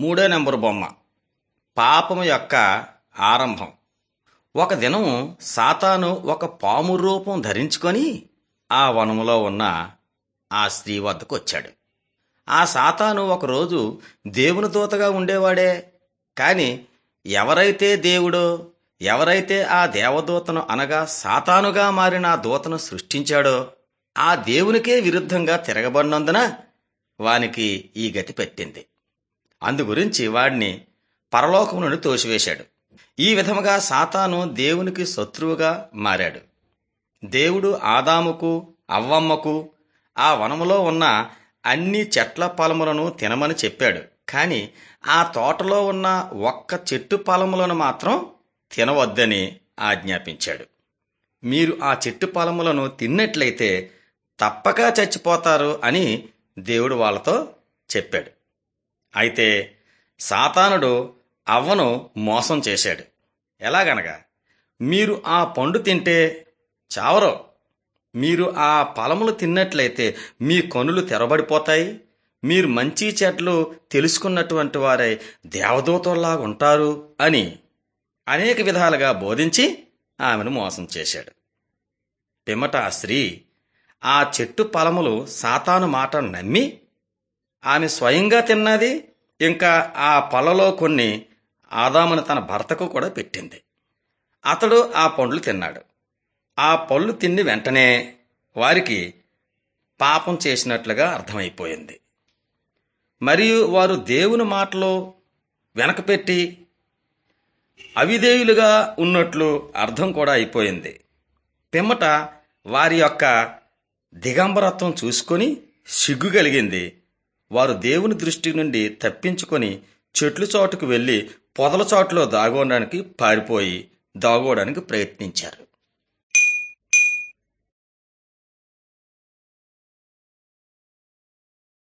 మూడో నెంబరు బొమ్మ పాపము యొక్క ఆరంభం ఒక దినం సాతాను ఒక పాము రూపం ధరించుకొని ఆ వనములో ఉన్న ఆ స్త్రీ వద్దకు వచ్చాడు ఆ సాతాను ఒకరోజు దేవుని దూతగా ఉండేవాడే కాని ఎవరైతే దేవుడో ఎవరైతే ఆ దేవదూతను అనగా సాతానుగా మారిన ఆ దూతను సృష్టించాడో ఆ దేవునికే విరుద్ధంగా తిరగబడినందున వానికి ఈ గతి పెట్టింది అందుగురించి వాడిని పరలోకం నుండి తోసివేశాడు ఈ విధముగా సాతాను దేవునికి శత్రువుగా మారాడు దేవుడు ఆదాముకు అవ్వమ్మకు ఆ వనములో ఉన్న అన్ని చెట్ల ఫలములను తినమని చెప్పాడు కాని ఆ తోటలో ఉన్న ఒక్క చెట్టు ఫలములను మాత్రం తినవద్దని ఆజ్ఞాపించాడు మీరు ఆ చెట్టు ఫలములను తిన్నట్లయితే తప్పక చచ్చిపోతారు అని దేవుడు వాళ్ళతో చెప్పాడు అయితే సాతానుడు అవ్వను మోసం చేశాడు ఎలాగనగా మీరు ఆ పండు తింటే చావరో మీరు ఆ ఫలములు తిన్నట్లయితే మీ కనులు తెరబడిపోతాయి మీరు మంచి చెట్లు తెలుసుకున్నటువంటి వారై దేవదూతల్లాగా ఉంటారు అని అనేక విధాలుగా బోధించి ఆమెను మోసం చేశాడు పిమ్మట ఆ స్త్రీ ఆ చెట్టు ఫలములు సాతాను మాట నమ్మి ఆమె స్వయంగా తిన్నది ఇంకా ఆ పళ్ళలో కొన్ని ఆదామును తన భర్తకు కూడా పెట్టింది అతడు ఆ పండ్లు తిన్నాడు ఆ పళ్ళు తిని వెంటనే వారికి పాపం చేసినట్లుగా అర్థమైపోయింది మరియు వారు దేవుని మాటలు వెనకపెట్టి అవిధేయులుగా ఉన్నట్లు అర్థం కూడా అయిపోయింది పిమ్మట వారి యొక్క దిగంబరత్వం చూసుకొని సిగ్గు కలిగింది వారు దేవుని దృష్టి నుండి తప్పించుకొని చెట్లు చోటుకు వెళ్లి పొదల చోటులో దాగోడానికి పారిపోయి దాగోవడానికి ప్రయత్నించారు